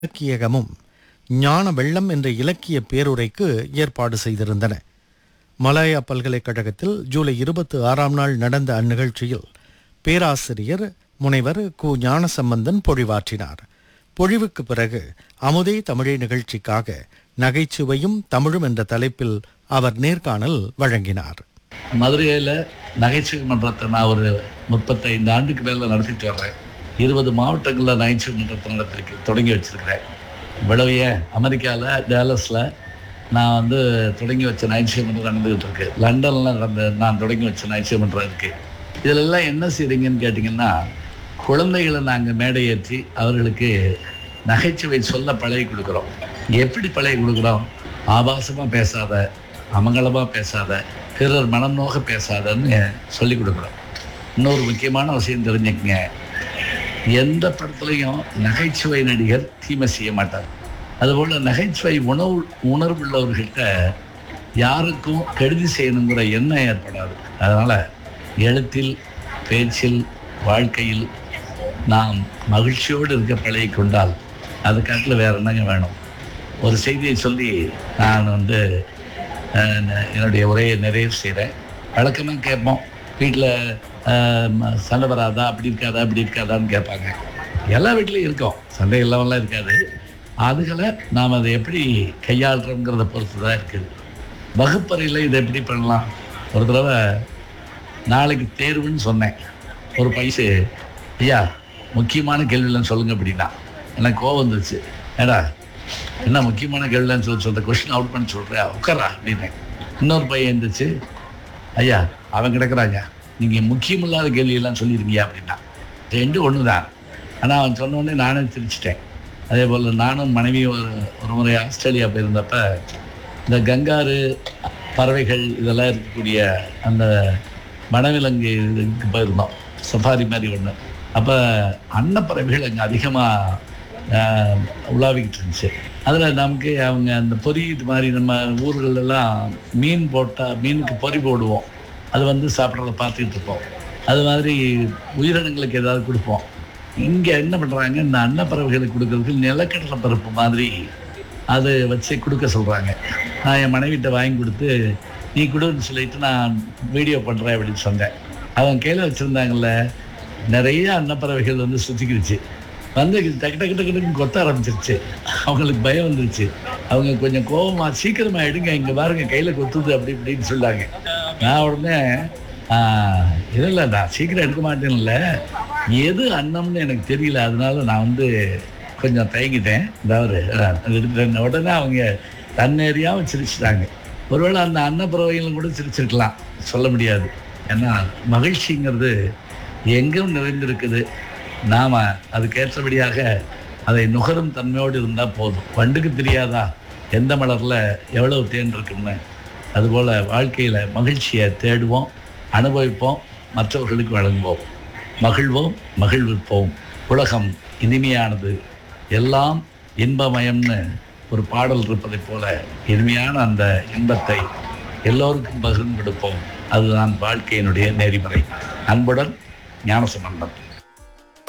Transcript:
இலக்கியகமும் ஞான வெள்ளம் என்ற இலக்கிய பேருரைக்கு ஏற்பாடு செய்திருந்தன மலாயா பல்கலைக்கழகத்தில் ஜூலை இருபத்தி ஆறாம் நாள் நடந்த அந்நிகழ்ச்சியில் பேராசிரியர் முனைவர் கு ஞானசம்பந்தன் பொழிவாற்றினார் பொழிவுக்கு பிறகு அமுதே தமிழே நிகழ்ச்சிக்காக நகைச்சுவையும் தமிழும் என்ற தலைப்பில் அவர் நேர்காணல் வழங்கினார் மதுரையில் நகைச்சுவை மன்றத்தை நான் ஒரு முப்பத்தைந்து ஆண்டுக்கு மேலே நடத்திட்டு வர்றேன் இருபது மாவட்டங்களில் நகைச்சுவை மன்றத்தை நடத்திருக்கு தொடங்கி வச்சிருக்கிறேன் இவ்வளவு ஏன் அமெரிக்காவில் டேலஸில் நான் வந்து தொடங்கி வச்ச நகைச்சுவை மன்றம் நடந்துகிட்டு இருக்கு லண்டனில் நடந்த நான் தொடங்கி வச்ச நகைச்சுவை மன்றம் இருக்குது இதில் எல்லாம் என்ன செய்றீங்கன்னு கேட்டிங்கன்னா குழந்தைகளை நாங்கள் மேடை ஏற்றி அவர்களுக்கு நகைச்சுவை சொல்ல பழகி கொடுக்குறோம் எப்படி பழகி கொடுக்குறோம் ஆபாசமாக பேசாத அமங்கலமாக பேசாத பிறர் மனம் நோக பேசாதன்னு சொல்லி கொடுக்குறோம் இன்னொரு முக்கியமான விஷயம் தெரிஞ்சுக்கங்க எந்த படத்துலையும் நகைச்சுவை நடிகர் தீமை செய்ய மாட்டார் அதுபோல் நகைச்சுவை உணவு உணர்வுள்ளவர்கிட்ட யாருக்கும் கெடுதி செய்யணுங்கிற எண்ணம் ஏற்படாது அதனால் எழுத்தில் பேச்சில் வாழ்க்கையில் நாம் மகிழ்ச்சியோடு இருக்க பழகி கொண்டால் அது காட்டில் வேற என்னங்க வேணும் ஒரு செய்தியை சொல்லி நான் வந்து அஹ், ந- என்னுடைய உரையை நிறைவு செய்கிறேன் வழக்கமாக கேட்போம் வீட்டில் சண்டை வராதா அப்படி இருக்காதா அப்படி இருக்காதான்னு கேட்பாங்க எல்லா வீட்லேயும் இருக்கும் சண்டை இல்லாமலாம் இருக்காது அதுகளை நாம் அதை எப்படி கையாளுறோங்கிறத பொறுத்து தான் இருக்குது வகுப்பறையில் இதை எப்படி பண்ணலாம் ஒரு தடவை நாளைக்கு தேர்வுன்னு சொன்னேன் ஒரு பைசு ஐயா முக்கியமான கேள்விலாம் சொல்லுங்க அப்படின்னா எனக்கு கோவம் வந்துருச்சு ஏடா என்ன முக்கியமான கேள்விலாம் சொல்லி சொல்கிற கொஸ்டின் அவுட் பண்ணி சொல்கிறியா உட்காரா அப்படின்னேன் இன்னொரு பையன் இருந்துச்சு ஐயா அவன் கிடக்குறாங்க நீங்கள் முக்கியமில்லாத கேள்வியெல்லாம் சொல்லியிருக்கியா அப்படின்னா ரெண்டு ஒன்று தான் ஆனால் அவன் சொன்ன உடனே நானே சிரிச்சிட்டேன் அதே போல் நானும் மனைவி ஒரு ஒரு முறை ஆஸ்திரேலியா போயிருந்தப்ப இந்த கங்காரு பறவைகள் இதெல்லாம் இருக்கக்கூடிய அந்த வனவிலங்கு இதுக்கு போயிருந்தோம் சஃபாரி மாதிரி ஒன்று அப்போ அன்னப்பறவைகள் அங்கே அதிகமாக உலாவிக்கிட்டு இருந்துச்சு அதில் நமக்கு அவங்க அந்த பொறி இது மாதிரி நம்ம ஊர்கள்ல எல்லாம் மீன் போட்டால் மீனுக்கு பொறி போடுவோம் அது வந்து சாப்பிட்றத பார்த்துக்கிட்டு இருப்போம் அது மாதிரி உயிரினங்களுக்கு ஏதாவது கொடுப்போம் இங்கே என்ன பண்ணுறாங்க இந்த அன்னப்பறவைகளுக்கு கொடுக்கறதுக்கு நிலக்கடலை பருப்பு மாதிரி அது வச்சு கொடுக்க சொல்கிறாங்க நான் என் மனைவிட்ட வாங்கி கொடுத்து நீ கொடுன்னு சொல்லிட்டு நான் வீடியோ பண்ணுறேன் அப்படின்னு சொன்னேன் அவங்க கையில் வச்சுருந்தாங்கல்ல நிறைய அன்னப்பறவைகள் வந்து சுற்றிக்கிடுச்சு வந்து டக்கு டக்கு டக்கு டக்குன்னு கொத்த ஆரம்பிச்சிருச்சு அவங்களுக்கு பயம் வந்துருச்சு அவங்க கொஞ்சம் கோவமா சீக்கிரமா எடுங்க இங்கே பாருங்க கையில் கொத்துது அப்படி இப்படின்னு சொன்னாங்க நான் உடனே இல்லை இல்லை நான் சீக்கிரம் எடுக்க மாட்டேன்ல எது அன்னம்னு எனக்கு தெரியல அதனால நான் வந்து கொஞ்சம் தயங்கிட்டேன் அதாவது அது எடுத்துட்டேன் உடனே அவங்க தன்னேறியாவும் சிரிச்சிட்டாங்க ஒருவேளை அந்த அன்னப்பறவைகளும் கூட சிரிச்சிருக்கலாம் சொல்ல முடியாது ஏன்னா மகிழ்ச்சிங்கிறது எங்கும் நிறைந்திருக்குது நாம் அதுக்கேற்றபடியாக அதை நுகரும் தன்மையோடு இருந்தால் போதும் வண்டுக்கு தெரியாதா எந்த மலரில் எவ்வளவு தேன் இருக்குன்னு அதுபோல் வாழ்க்கையில் மகிழ்ச்சியை தேடுவோம் அனுபவிப்போம் மற்றவர்களுக்கு வழங்குவோம் மகிழ்வோம் மகிழ்விப்போம் உலகம் இனிமையானது எல்லாம் இன்பமயம்னு ஒரு பாடல் இருப்பதைப் போல இனிமையான அந்த இன்பத்தை எல்லோருக்கும் பகிர்ந்து கொடுப்போம் அதுதான் வாழ்க்கையினுடைய நெறிமுறை அன்புடன் ஞானசம்பந்தம்